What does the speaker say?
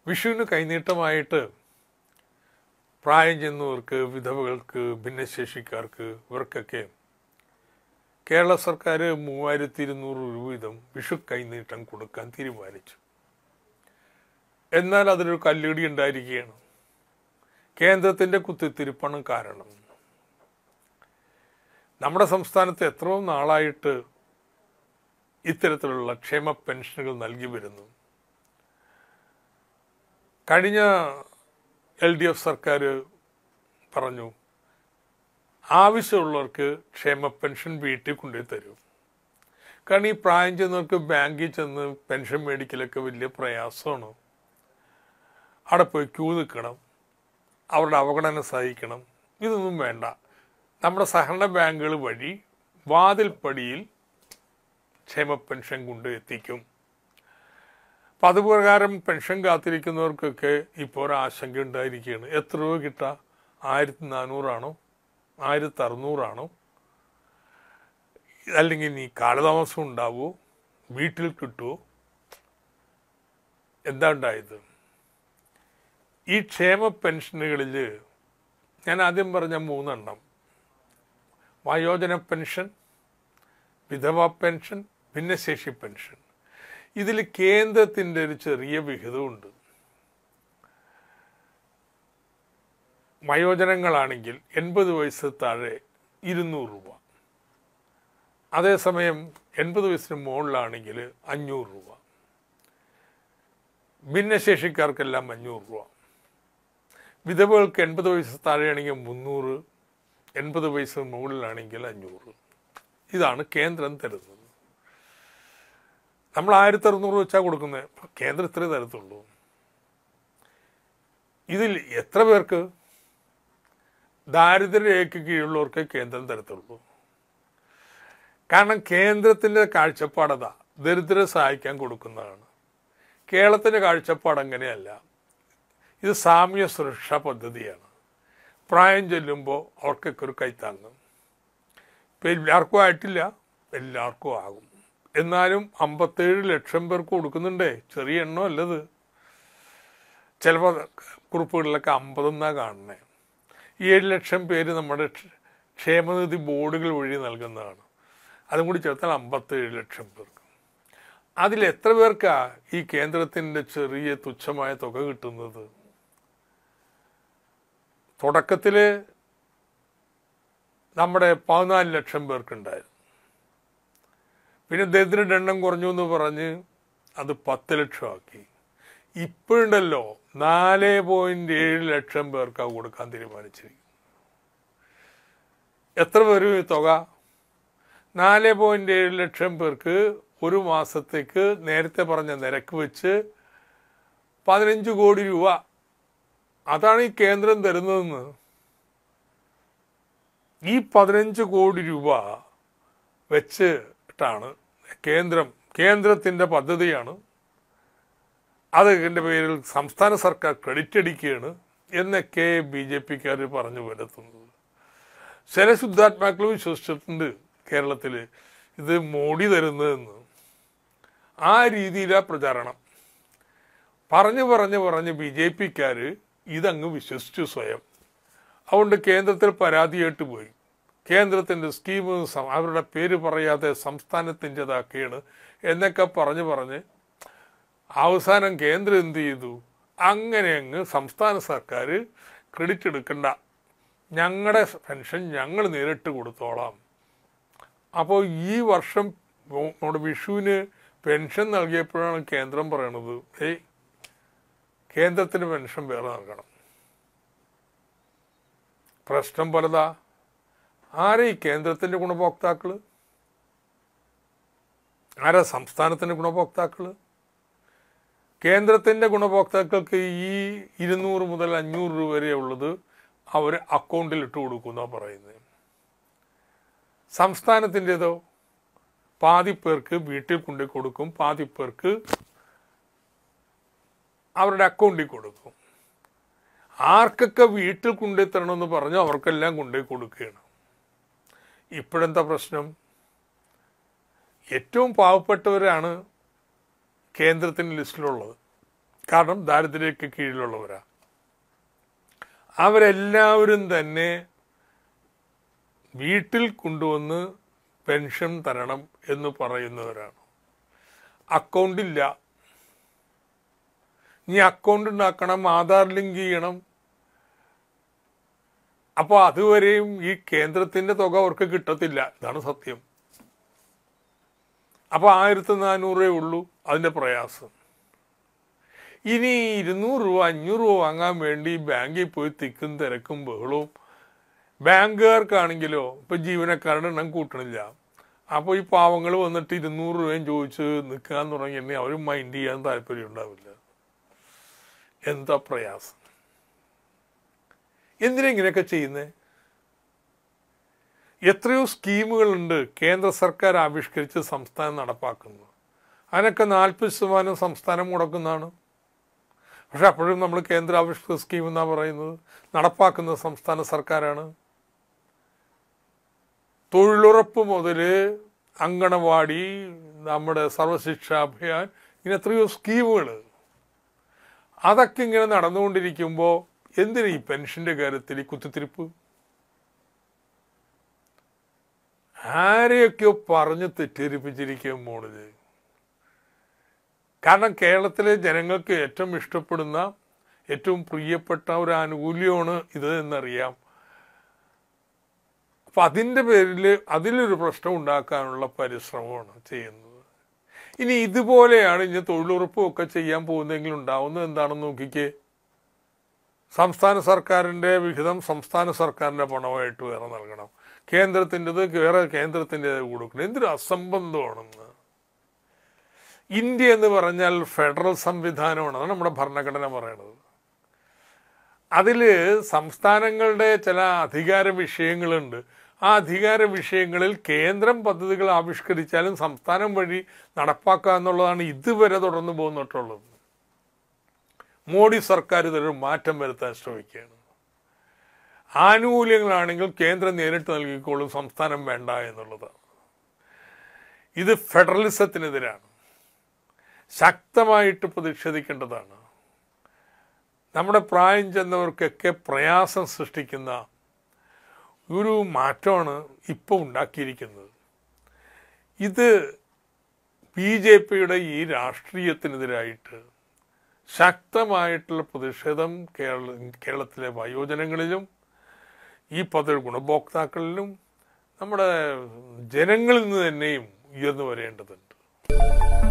വിഷുവിന് കൈനീട്ടമായിട്ട് പ്രായം ചെന്നവർക്ക് വിധവകൾക്ക് ഭിന്നശേഷിക്കാർക്ക് ഇവർക്കൊക്കെ കേരള സർക്കാർ മൂവായിരത്തി ഇരുന്നൂറ് രൂപ വീതം വിഷു കൈനീട്ടം കൊടുക്കാൻ തീരുമാനിച്ചു എന്നാൽ അതിലൊരു കല്ലുകടി ഉണ്ടായിരിക്കുകയാണ് കേന്ദ്രത്തിന്റെ കുത്തിത്തിരിപ്പാണ് കാരണം നമ്മുടെ സംസ്ഥാനത്ത് എത്രയോ നാളായിട്ട് ഇത്തരത്തിലുള്ള ക്ഷേമ പെൻഷനുകൾ നൽകി വരുന്നു കഴിഞ്ഞ എൽ ഡി എഫ് സർക്കാർ പറഞ്ഞു ആവശ്യമുള്ളവർക്ക് ക്ഷേമ പെൻഷൻ വീട്ടിൽ കൊണ്ടുപോയി തരും കാരണം ഈ പ്രായം ചെന്നവർക്ക് ബാങ്കിൽ ചെന്ന് പെൻഷൻ മേടിക്കലൊക്കെ വലിയ പ്രയാസമാണ് അവിടെ പോയി ക്യൂ നിൽക്കണം അവരുടെ അവഗണന സഹിക്കണം ഇതൊന്നും വേണ്ട നമ്മുടെ സഹകരണ ബാങ്കുകൾ വഴി വാതിൽപ്പടിയിൽ ക്ഷേമ പെൻഷൻ കൊണ്ട് എത്തിക്കും അപ്പം അതുപ്രകാരം പെൻഷൻ കാത്തിരിക്കുന്നവർക്കൊക്കെ ഇപ്പോൾ ഒരു ആശങ്ക ഉണ്ടായിരിക്കുകയാണ് എത്ര രൂപ കിട്ടുക ആയിരത്തി നാനൂറാണോ ആയിരത്തി അറുന്നൂറാണോ അല്ലെങ്കിൽ നീ കാലതാമസം ഉണ്ടാവുമോ വീട്ടിൽ കിട്ടുമോ എന്താ ഉണ്ടായത് ഈ ക്ഷേമ പെൻഷനുകളിൽ ഞാൻ ആദ്യം പറഞ്ഞ മൂന്നെണ്ണം വയോജന പെൻഷൻ വിധവ പെൻഷൻ ഭിന്നശേഷി പെൻഷൻ ഇതിൽ കേന്ദ്രത്തിൻ്റെ ഒരു ചെറിയ വിഹിതമുണ്ട് വയോജനങ്ങളാണെങ്കിൽ എൺപത് വയസ്സ് താഴെ ഇരുന്നൂറ് രൂപ അതേസമയം എൺപത് വയസ്സിന് മുകളിലാണെങ്കിൽ അഞ്ഞൂറ് രൂപ ഭിന്നശേഷിക്കാർക്കെല്ലാം അഞ്ഞൂറ് രൂപ വിധവകൾക്ക് എൺപത് വയസ്സ് താഴെയാണെങ്കിൽ മുന്നൂറ് എൺപത് വയസ്സ് മുകളിലാണെങ്കിൽ അഞ്ഞൂറ് ഇതാണ് കേന്ദ്രം തരുന്നത് നമ്മൾ ആയിരത്തി അറുന്നൂറ് വെച്ചാൽ കൊടുക്കുന്നത് കേന്ദ്രം ഇത്രേ തരത്തുള്ളൂ ഇതിൽ എത്ര പേർക്ക് ദാരിദ്ര്യരേഖയ്ക്ക് കീഴുള്ളവർക്ക് കേന്ദ്രം തരത്തുള്ളൂ കാരണം കേന്ദ്രത്തിന്റെ കാഴ്ചപ്പാടതാ ദരിദ്രരെ സഹായിക്കാൻ കൊടുക്കുന്നതാണ് കേരളത്തിന്റെ കാഴ്ചപ്പാട് അങ്ങനെയല്ല ഇത് സാമ്യ സുരക്ഷാ പദ്ധതിയാണ് പ്രായം ചെല്ലുമ്പോൾ അവർക്കൊക്കെ ഒരു കൈത്താങ്ങും ഇപ്പം എല്ലാവർക്കും ആയിട്ടില്ല എല്ലാവർക്കും ആകും എന്നാലും അമ്പത്തേഴ് ലക്ഷം പേർക്ക് കൊടുക്കുന്നുണ്ടേ ചെറിയ എണ്ണം അല്ലത് ചിലപ്പോൾ കുറിപ്പുകളിലൊക്കെ അമ്പതെന്നാ കാണുന്നത് ഈ ഏഴ് ലക്ഷം പേര് നമ്മുടെ ക്ഷ- ക്ഷേമനിധി ബോർഡുകൾ വഴി നൽകുന്നതാണ് അതും കൂടി ചേർത്താൽ അമ്പത്തേഴ് ലക്ഷം പേർക്ക് അതിൽ എത്ര പേർക്കാ ഈ കേന്ദ്രത്തിൻ്റെ ചെറിയ തുച്ഛമായ തുക കിട്ടുന്നത് തുടക്കത്തിൽ നമ്മുടെ പതിനാല് ലക്ഷം പേർക്കുണ്ടായിരുന്നു പിന്നെ ദരിദ്രരുടെ എണ്ണം കുറഞ്ഞു എന്ന് പറഞ്ഞ് അത് പത്ത് ലക്ഷമാക്കി ഇപ്പോഴുണ്ടല്ലോ നാല് പോയിന്റ് ഏഴ് ലക്ഷം പേർക്കാ കൊടുക്കാൻ തീരുമാനിച്ചിരിക്കുന്നത് എത്ര വരും ഈ തുക നാല് പോയിന്റ് ഏഴ് ലക്ഷം പേർക്ക് ഒരു മാസത്തേക്ക് നേരത്തെ പറഞ്ഞ നിരക്ക് വെച്ച് പതിനഞ്ച് കോടി രൂപ അതാണ് ഈ കേന്ദ്രം തരുന്നതെന്ന് ഈ പതിനഞ്ച് കോടി രൂപ വെച്ചിട്ടാണ് കേന്ദ്രം കേന്ദ്രത്തിന്റെ പദ്ധതിയാണ് അതിൻ്റെ പേരിൽ സംസ്ഥാന സർക്കാർ ക്രെഡിറ്റ് അടിക്കുകയാണ് എന്നൊക്കെ ബി ജെ പിക്കാർ പറഞ്ഞു വരുത്തുന്നത് ചില ശുദ്ധാത്മാക്കൾ വിശ്വസിച്ചിട്ടുണ്ട് കേരളത്തിൽ ഇത് മോഡി തരുന്നതെന്ന് ആ രീതിയിലാ പ്രചാരണം പറഞ്ഞു പറഞ്ഞ് പറഞ്ഞ് ബി ജെ പിക്കാർ ഇതങ്ങ് വിശ്വസിച്ചു സ്വയം അതുകൊണ്ട് കേന്ദ്രത്തിൽ പരാതിയായിട്ട് പോയി കേന്ദ്രത്തിൻ്റെ സ്കീം സം- അവരുടെ പേര് പറയാതെ സംസ്ഥാനത്തിൻ്റെതാക്കുകയാണ് എന്നൊക്കെ പറഞ്ഞ് പറഞ്ഞ് അവസാനം കേന്ദ്രം എന്ത് ചെയ്തു അങ്ങനെ അങ്ങ് സംസ്ഥാന സർക്കാർ ക്രെഡിറ്റ് എടുക്കണ്ട ഞങ്ങളുടെ പെൻഷൻ ഞങ്ങൾ നേരിട്ട് കൊടുത്തോളാം അപ്പോൾ ഈ വർഷം മോ- നമ്മുടെ വിഷുവിന് പെൻഷൻ നൽകിയപ്പോഴാണ് കേന്ദ്രം പറയണത് ഏയ് കേന്ദ്രത്തിന് പെൻഷൻ വേറെ നൽകണം പ്രശ്നം പലതാ ആരാ ഈ കേന്ദ്രത്തിന്റെ ഗുണഭോക്താക്കള് ആരാ സംസ്ഥാനത്തിന്റെ ഗുണഭോക്താക്കള് കേന്ദ്രത്തിന്റെ ഗുണഭോക്താക്കൾക്ക് ഈ ഇരുന്നൂറ് മുതൽ അഞ്ഞൂറ് രൂപ വരെ ഉള്ളത് അവർ അക്കൗണ്ടിൽ ഇട്ട് കൊടുക്കുന്ന പറയുന്നത് സംസ്ഥാനത്തിൻ്റെതോ പാതി പേർക്ക് വീട്ടിൽ കൊണ്ടു കൊടുക്കും പാതി പേർക്ക് അവരുടെ അക്കൗണ്ടിൽ കൊടുക്കും ആർക്കൊക്കെ വീട്ടിൽ കൊണ്ടുപോയി തരണമെന്ന് പറഞ്ഞു അവർക്കെല്ലാം കൊണ്ടുപോയി കൊടുക്കുകയാണ് ഇപ്പോഴെന്താ പ്രശ്നം ഏറ്റവും പാവപ്പെട്ടവരാണ് കേന്ദ്രത്തിൻ്റെ ലിസ്റ്റിലുള്ളത് കാരണം ദാരിദ്ര്യക്ക് കീഴിലുള്ളവരാ അവരെല്ലാവരും തന്നെ വീട്ടിൽ കൊണ്ടുവന്ന് പെൻഷൻ തരണം എന്ന് പറയുന്നവരാണ് അക്കൗണ്ടില്ല നീ അക്കൗണ്ട് ഉണ്ടാക്കണം ആധാർ ലിങ്ക് ചെയ്യണം അപ്പോൾ അതുവരെയും ഈ കേന്ദ്രത്തിന്റെ തുക അവർക്ക് കിട്ടത്തില്ല ഇതാണ് സത്യം അപ്പോൾ ആയിരത്തി നാനൂറേ ഉള്ളൂ അതിന്റെ പ്രയാസം ഇനി ഇരുന്നൂറ് രൂപ അഞ്ഞൂറ് രൂപ വാങ്ങാൻ വേണ്ടി ബാങ്കിൽ പോയി തിക്കും തിരക്കും ബഹളവും ബാങ്കുകാർക്കാണെങ്കിലോ ഇപ്പൊ ജീവനക്കാരുടെ എണ്ണം കൂട്ടണില്ല അപ്പോൾ ഈ പാവങ്ങൾ വന്നിട്ട് ഇരുന്നൂറ് രൂപയും ചോദിച്ച് നിൽക്കാൻ തുടങ്ങിയെങ്കിൽ അവർ മൈൻഡ് ചെയ്യാൻ താല്പര്യം ഉണ്ടാവില്ല എന്താ പ്രയാസം എന്തിനാ ഇങ്ങനെയൊക്കെ ചെയ്യുന്നത് എത്രയോ സ്കീമുകളുണ്ട് കേന്ദ്ര സർക്കാർ ആവിഷ്കരിച്ച് സംസ്ഥാനം നടപ്പാക്കുന്നത് അതിനൊക്കെ നാൽപ്പത് ശതമാനം സംസ്ഥാനം മുടക്കുന്നതാണ് പക്ഷെ അപ്പോഴും നമ്മൾ കേന്ദ്ര ആവിഷ്കൃത സ്കീം എന്നാ പറയുന്നത് നടപ്പാക്കുന്ന സംസ്ഥാന സർക്കാരാണ് തൊഴിലുറപ്പ് മുതൽ അങ്കണവാടി നമ്മുടെ സർവശിക്ഷാ അഭിയാൻ ഇങ്ങനെ എത്രയോ സ്കീമുകൾ അതൊക്കെ ഇങ്ങനെ നടന്നുകൊണ്ടിരിക്കുമ്പോൾ എന്തിനാ ഈ പെൻഷന്റെ കാര്യത്തിൽ ഈ കുത്തിത്തിരിപ്പ് ആരെയൊക്കെയോ പറഞ്ഞ് തെറ്റിദ്ധരിപ്പിച്ചിരിക്കും മോളില് കാരണം കേരളത്തിലെ ജനങ്ങൾക്ക് ഏറ്റവും ഇഷ്ടപ്പെടുന്ന ഏറ്റവും പ്രിയപ്പെട്ട ഒരു ആനുകൂല്യമാണ് ഇത് എന്നറിയാം അപ്പൊ അതിന്റെ പേരിൽ അതിലൊരു പ്രശ്നം ഉണ്ടാക്കാനുള്ള പരിശ്രമമാണ് ചെയ്യുന്നത് ഇനി ഇതുപോലെയാണ് ഇനി തൊഴിലുറപ്പും ഒക്കെ ചെയ്യാൻ പോകുന്നതെങ്കിൽ ഉണ്ടാവുന്നത് എന്താണെന്ന് നോക്കിക്കേ സംസ്ഥാന സർക്കാരിന്റെ വിഹിതം സംസ്ഥാന സർക്കാരിന്റെ പണമായിട്ട് വേറെ നൽകണം കേന്ദ്രത്തിൻ്റെത് വേറെ കേന്ദ്രത്തിൻ്റെത് കൊടുക്കണം എന്തൊരു അസംബന്ധമാണെന്ന് ഇന്ത്യ എന്ന് പറഞ്ഞാൽ ഫെഡറൽ സംവിധാനമാണ് അതാണ് നമ്മുടെ ഭരണഘടന പറയണത് അതിൽ സംസ്ഥാനങ്ങളുടെ ചില അധികാര വിഷയങ്ങളുണ്ട് ആ അധികാര വിഷയങ്ങളിൽ കേന്ദ്രം പദ്ധതികൾ ആവിഷ്കരിച്ചാലും സംസ്ഥാനം വഴി നടപ്പാക്കുക എന്നുള്ളതാണ് ഇതുവരെ തുടർന്നു പോന്നിട്ടുള്ളത് മോഡി സർക്കാർ ഇതൊരു മാറ്റം വരുത്താൻ ശ്രമിക്കുകയാണ് ആനുകൂല്യങ്ങളാണെങ്കിൽ കേന്ദ്രം നേരിട്ട് നൽകിക്കോളും സംസ്ഥാനം വേണ്ട എന്നുള്ളതാണ് ഇത് ഫെഡറലിസത്തിനെതിരാണ് ശക്തമായിട്ട് പ്രതിഷേധിക്കേണ്ടതാണ് നമ്മുടെ പ്രായം ചെന്നവർക്കൊക്കെ പ്രയാസം സൃഷ്ടിക്കുന്ന ഒരു മാറ്റമാണ് ഇപ്പോൾ ഉണ്ടാക്കിയിരിക്കുന്നത് ഇത് ബി ജെ പിയുടെ ഈ രാഷ്ട്രീയത്തിനെതിരായിട്ട് ശക്തമായിട്ടുള്ള പ്രതിഷേധം കേരള കേരളത്തിലെ വയോജനങ്ങളിലും ഈ പദ്ധതി ഗുണഭോക്താക്കളിലും നമ്മുടെ ജനങ്ങളിൽ നിന്ന് തന്നെയും ഉയർന്നു വരേണ്ടതുണ്ട്